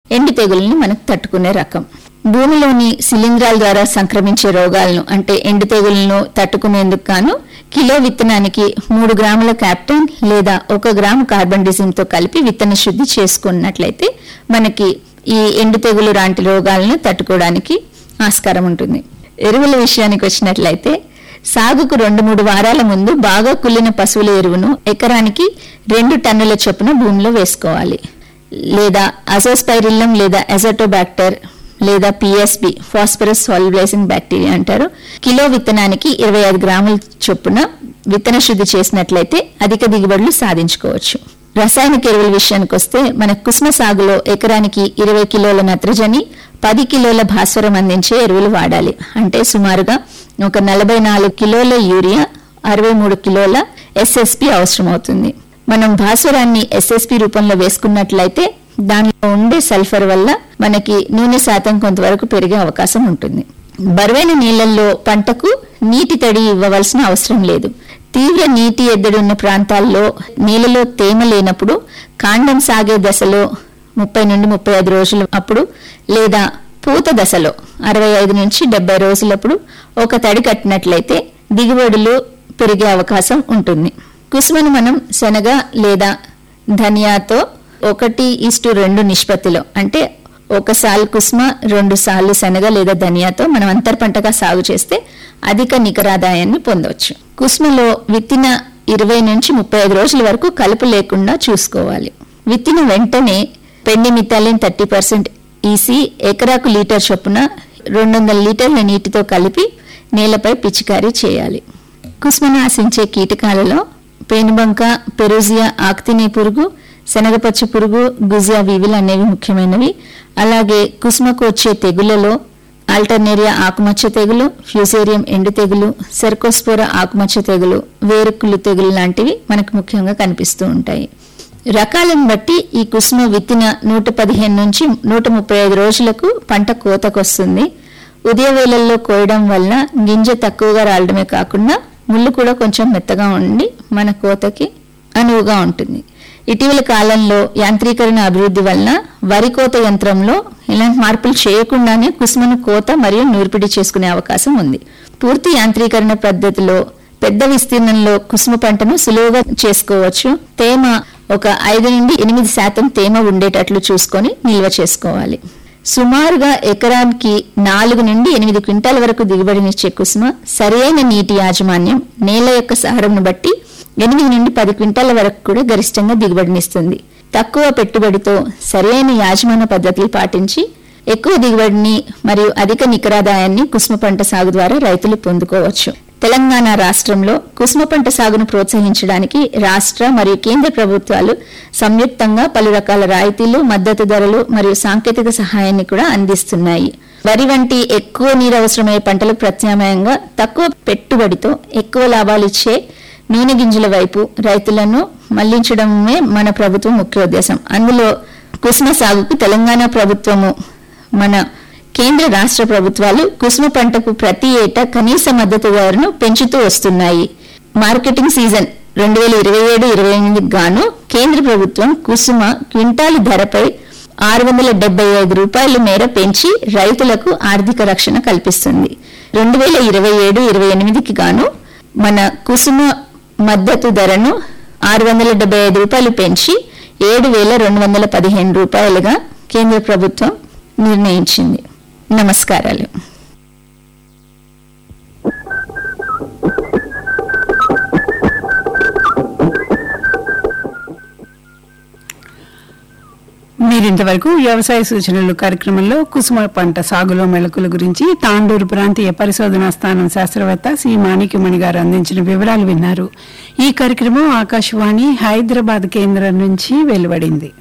ఎండు తెగుల్ని మనకు తట్టుకునే రకం భూమిలోని శిలీంధ్రాల ద్వారా సంక్రమించే రోగాలను అంటే ఎండు తెగులను తట్టుకునేందుకు గాను కిలో విత్తనానికి మూడు గ్రాముల క్యాప్టన్ లేదా ఒక గ్రాము కార్బన్ తో కలిపి విత్తన శుద్ధి చేసుకున్నట్లయితే మనకి ఈ ఎండు తెగులు లాంటి రోగాలను తట్టుకోవడానికి ఆస్కారం ఉంటుంది ఎరువుల విషయానికి వచ్చినట్లయితే సాగుకు రెండు మూడు వారాల ముందు బాగా కుళ్ళిన పశువుల ఎరువును ఎకరానికి రెండు టన్నుల చొప్పున భూమిలో వేసుకోవాలి లేదా అజోస్పైరిల్లం లేదా ఎజటోబాక్టర్ లేదా పిఎస్బి ఫాస్ఫరస్ సాల్యులైజింగ్ బ్యాక్టీరియా అంటారు కిలో విత్తనానికి ఇరవై ఐదు గ్రాముల చొప్పున విత్తన శుద్ధి చేసినట్లయితే అధిక దిగుబడులు సాధించుకోవచ్చు రసాయనిక ఎరువుల విషయానికి వస్తే మన కుసుమ సాగులో ఎకరానికి ఇరవై కిలోల నత్రజని పది కిలోల భాస్వరం అందించే ఎరువులు వాడాలి అంటే సుమారుగా ఒక నలభై నాలుగు కిలోల యూరియా అరవై మూడు కిలోల ఎస్ఎస్పి అవసరమవుతుంది మనం భాస్వరాన్ని ఎస్ఎస్పి రూపంలో వేసుకున్నట్లయితే దానిలో ఉండే సల్ఫర్ వల్ల మనకి నూనె శాతం కొంతవరకు పెరిగే అవకాశం ఉంటుంది బరువైన నీళ్లలో పంటకు నీటి తడి ఇవ్వవలసిన అవసరం లేదు తీవ్ర నీటి ఎద్దడి ఉన్న ప్రాంతాల్లో నీళ్ళలో తేమ లేనప్పుడు కాండం సాగే దశలో ముప్పై నుండి ముప్పై ఐదు రోజులు అప్పుడు లేదా పూత దశలో అరవై ఐదు నుంచి డెబ్బై రోజులప్పుడు ఒక తడి కట్టినట్లయితే దిగుబడులు పెరిగే అవకాశం ఉంటుంది కుసుమను మనం శనగ లేదా ధనియాతో ఒకటి ఇస్టు రెండు నిష్పత్తిలో అంటే ఒక సాలు కుసుమ రెండు సార్లు శనగ లేదా ధనియాతో మనం అంతర్ పంటగా సాగు చేస్తే అధిక నికరాదాయాన్ని పొందవచ్చు కుసుమలో విత్తిన ఇరవై నుంచి ముప్పై ఐదు రోజుల వరకు కలుపు లేకుండా చూసుకోవాలి విత్తిన వెంటనే pendimethalin thirty percent EC ఎకరాకు లీటర్ చొప్పున రెండు వందల లీటర్ల నీటితో కలిపి నేలపై పిచికారీ చేయాలి కుసుమను ఆశించే కీటకాలలో పేనుబంక పెరోజియా ఆక్తిని పురుగు శనగపచ్చ పురుగు గుజియా వివిల్ అనేవి ముఖ్యమైనవి అలాగే కుసుమకు వచ్చే తెగులలో ఆల్టర్నేరియా ఆకుమచ్చ తెగులు ఫ్యూసేరియం ఎండు తెగులు సెర్కోస్పోరా ఆకుమచ్చ తెగులు వేరుకులు తెగులు లాంటివి మనకు ముఖ్యంగా కనిపిస్తూ ఉంటాయి రకాలను బట్టి ఈ కుసుమ విత్తిన నూట పదిహేను నుంచి నూట ముప్పై ఐదు రోజులకు పంట కోతకొస్తుంది ఉదయ వేళల్లో కోయడం వలన గింజ తక్కువగా రాలడమే కాకుండా ముళ్ళు కూడా కొంచెం మెత్తగా ఉండి మన కోతకి అనువుగా ఉంటుంది ఇటీవల కాలంలో యాంత్రీకరణ అభివృద్ధి వలన వరి కోత యంత్రంలో ఇలాంటి మార్పులు చేయకుండానే కుసుమను కోత మరియు నూర్పిడి చేసుకునే అవకాశం ఉంది పూర్తి యాంత్రీకరణ పద్ధతిలో పెద్ద విస్తీర్ణంలో కుసుమ పంటను సులువుగా చేసుకోవచ్చు తేమ ఒక ఐదు నుండి ఎనిమిది శాతం తేమ ఉండేటట్లు చూసుకొని నిల్వ చేసుకోవాలి సుమారుగా ఎకరానికి నాలుగు నుండి ఎనిమిది క్వింటాల వరకు దిగుబడినిచ్చే కుసుమ సరైన నీటి యాజమాన్యం నేల యొక్క సారంను బట్టి ఎనిమిది నుండి పది క్వింటాల వరకు కూడా గరిష్టంగా దిగుబడినిస్తుంది తక్కువ పెట్టుబడితో సరైన యాజమాన్య పద్ధతులు పాటించి ఎక్కువ దిగుబడిని మరియు అధిక నికరాదాయాన్ని కుసుమ పంట సాగు ద్వారా రైతులు పొందుకోవచ్చు తెలంగాణ రాష్ట్రంలో కుసుమ పంట సాగును ప్రోత్సహించడానికి రాష్ట్ర మరియు కేంద్ర ప్రభుత్వాలు సంయుక్తంగా పలు రకాల రాయితీలు మద్దతు ధరలు మరియు సాంకేతిక సహాయాన్ని కూడా అందిస్తున్నాయి వరి వంటి ఎక్కువ నీరు అవసరమయ్యే పంటలకు ప్రత్యామ్నాయంగా తక్కువ పెట్టుబడితో ఎక్కువ లాభాలు ఇచ్చే నూనె గింజల వైపు రైతులను మళ్లించడమే మన ప్రభుత్వం ముఖ్య ఉద్దేశం అందులో కుసుమ సాగుకు తెలంగాణ ప్రభుత్వము మన కేంద్ర రాష్ట్ర ప్రభుత్వాలు కుసుమ పంటకు ప్రతి ఏటా కనీస మద్దతు ధరను పెంచుతూ వస్తున్నాయి మార్కెటింగ్ సీజన్ రెండు వేల ఇరవై ఏడు ఇరవై ఎనిమిదికి గాను కేంద్ర ప్రభుత్వం కుసుమ క్వింటాలు ధరపై ఆరు వందల డెబ్బై ఐదు రూపాయల మేర పెంచి రైతులకు ఆర్థిక రక్షణ కల్పిస్తుంది రెండు వేల ఇరవై ఏడు ఇరవై ఎనిమిదికి గాను మన కుసుమ మద్దతు ధరను ఆరు వందల డెబ్బై ఐదు రూపాయలు పెంచి ఏడు వేల రెండు వందల పదిహేను రూపాయలుగా కేంద్ర ప్రభుత్వం నిర్ణయించింది నమస్కారాలు మీరింతవరకు వ్యవసాయ సూచనలు కార్యక్రమంలో కుసుమ పంట సాగులో మెళకుల గురించి తాండూరు ప్రాంతీయ పరిశోధనా స్థానం శాస్త్రవేత్త సి మాణిక్యమణి గారు అందించిన వివరాలు విన్నారు ఈ కార్యక్రమం ఆకాశవాణి హైదరాబాద్ కేంద్రం నుంచి వెలువడింది